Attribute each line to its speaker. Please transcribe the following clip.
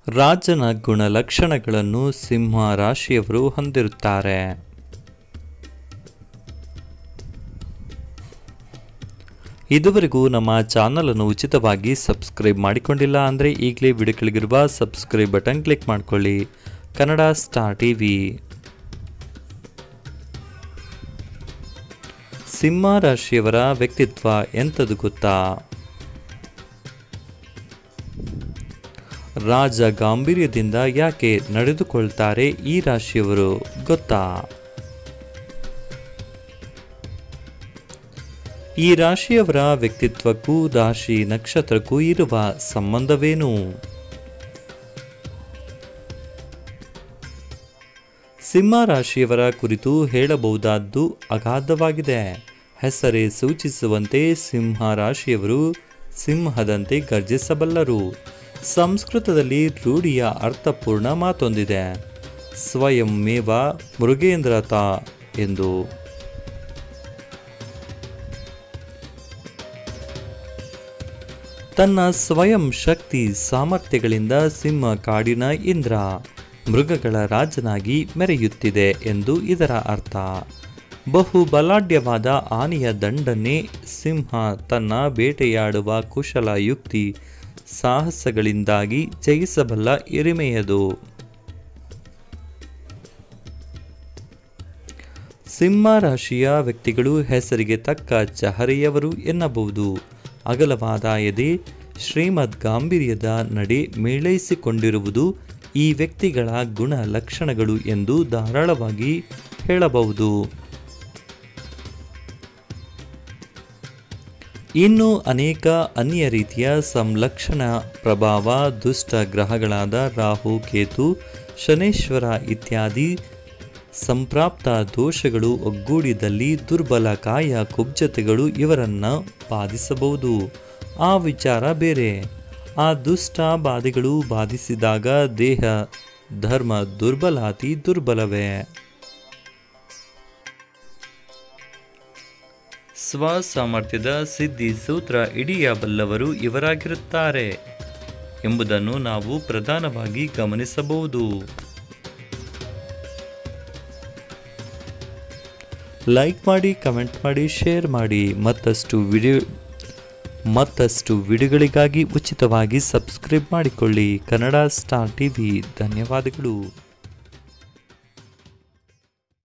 Speaker 1: ರಾಜನ ಗುಣಲಕ್ಷಣಗಳನ್ನು ಸಿಂಹ ರಾಶಿಯವರು ಹೊಂದಿರುತ್ತಾರೆ ಇದುವರೆಗೂ ನಮ್ಮ ಚಾನಲನ್ನು ಉಚಿತವಾಗಿ ಸಬ್ಸ್ಕ್ರೈಬ್ ಮಾಡಿಕೊಂಡಿಲ್ಲ ಅಂದರೆ ಈಗಲೇ ವಿಡಿಯೋ ಕೆಳಗಿರುವ ಸಬ್ಸ್ಕ್ರೈಬ್ ಬಟನ್ ಕ್ಲಿಕ್ ಮಾಡಿಕೊಳ್ಳಿ ಕನ್ನಡ ಸ್ಟಾರ್ ಟಿವಿ ಸಿಂಹ ರಾಶಿಯವರ ವ್ಯಕ್ತಿತ್ವ ಎಂಥದ್ದು ಗೊತ್ತಾ ರಾಜ ಗಾಂಭೀರ್ಯದಿಂದ ಯಾಕೆ ನಡೆದುಕೊಳ್ತಾರೆ ಈ ರಾಶಿಯವರು ಗೊತ್ತಾ ಈ ರಾಶಿಯವರ ವ್ಯಕ್ತಿತ್ವಕ್ಕೂ ರಾಶಿ ನಕ್ಷತ್ರಕ್ಕೂ ಇರುವ ಸಂಬಂಧವೇನು ಸಿಂಹ ರಾಶಿಯವರ ಕುರಿತು ಹೇಳಬಹುದಾದ್ದು ಅಗಾಧವಾಗಿದೆ ಹೆಸರೇ ಸೂಚಿಸುವಂತೆ ಸಿಂಹ ರಾಶಿಯವರು ಸಿಂಹದಂತೆ ಗರ್ಜಿಸಬಲ್ಲರು ಸಂಸ್ಕೃತದಲ್ಲಿ ರೂಢಿಯ ಅರ್ಥಪೂರ್ಣ ಮಾತೊಂದಿದೆ ಸ್ವಯಂ ಮೇವ ಮೃಗೇಂದ್ರತ ಎಂದು ತನ್ನ ಸ್ವಯಂ ಶಕ್ತಿ ಸಾಮರ್ಥ್ಯಗಳಿಂದ ಸಿಂಹ ಕಾಡಿನ ಇಂದ್ರ ಮೃಗಗಳ ರಾಜನಾಗಿ ಮೆರೆಯುತ್ತಿದೆ ಎಂದು ಇದರ ಅರ್ಥ ಬಹು ಬಲಾಢ್ಯವಾದ ಆನೆಯ ದಂಡನ್ನೇ ಸಿಂಹ ತನ್ನ ಬೇಟೆಯಾಡುವ ಕುಶಲ ಯುಕ್ತಿ ಸಾಹಸಗಳಿಂದಾಗಿ ಜಯಿಸಬಲ್ಲ ಎರಿಮೆಯದು ಸಿಂಹ ರಾಶಿಯ ವ್ಯಕ್ತಿಗಳು ಹೆಸರಿಗೆ ತಕ್ಕ ಚಹರೆಯವರು ಎನ್ನಬಹುದು ಅಗಲವಾದ ಎದೆ ಶ್ರೀಮದ್ ಗಾಂಭೀರ್ಯದ ನಡೆ ಮೇಳೈಸಿಕೊಂಡಿರುವುದು ಈ ವ್ಯಕ್ತಿಗಳ ಗುಣ ಲಕ್ಷಣಗಳು ಎಂದು ಧಾರಾಳವಾಗಿ ಹೇಳಬಹುದು ಇನ್ನು ಅನೇಕ ಅನ್ಯ ರೀತಿಯ ಸಂಲಕ್ಷಣ ಪ್ರಭಾವ ದುಷ್ಟ ಗ್ರಹಗಳಾದ ರಾಹು ಕೇತು ಶನೇಶ್ವರ ಇತ್ಯಾದಿ ಸಂಪ್ರಾಪ್ತ ದೋಷಗಳು ಒಗ್ಗೂಡಿದಲ್ಲಿ ದುರ್ಬಲ ಕಾಯ ಕುಬ್ಜತೆಗಳು ಇವರನ್ನ ಬಾಧಿಸಬಹುದು ಆ ವಿಚಾರ ಬೇರೆ ಆ ದುಷ್ಟ ಬಾಧೆಗಳು ಬಾಧಿಸಿದಾಗ ದೇಹ ಧರ್ಮ ದುರ್ಬಲಾತಿ ದುರ್ಬಲವೇ ಸ್ವಸಾಮರ್ಥ್ಯದ ಸಿದ್ಧಿ ಸೂತ್ರ ಹಿಡಿಯಬಲ್ಲವರು ಇವರಾಗಿರುತ್ತಾರೆ ಎಂಬುದನ್ನು ನಾವು ಪ್ರಧಾನವಾಗಿ ಗಮನಿಸಬಹುದು ಲೈಕ್ ಮಾಡಿ ಕಮೆಂಟ್ ಮಾಡಿ ಶೇರ್ ಮಾಡಿ ಮತ್ತಷ್ಟು ವಿಡಿಯೋ ಮತ್ತಷ್ಟು ವಿಡಿಯೋಗಳಿಗಾಗಿ ಉಚಿತವಾಗಿ ಸಬ್ಸ್ಕ್ರೈಬ್ ಮಾಡಿಕೊಳ್ಳಿ ಕನ್ನಡ ಸ್ಟಾರ್ ಟಿವಿ ಧನ್ಯವಾದಗಳು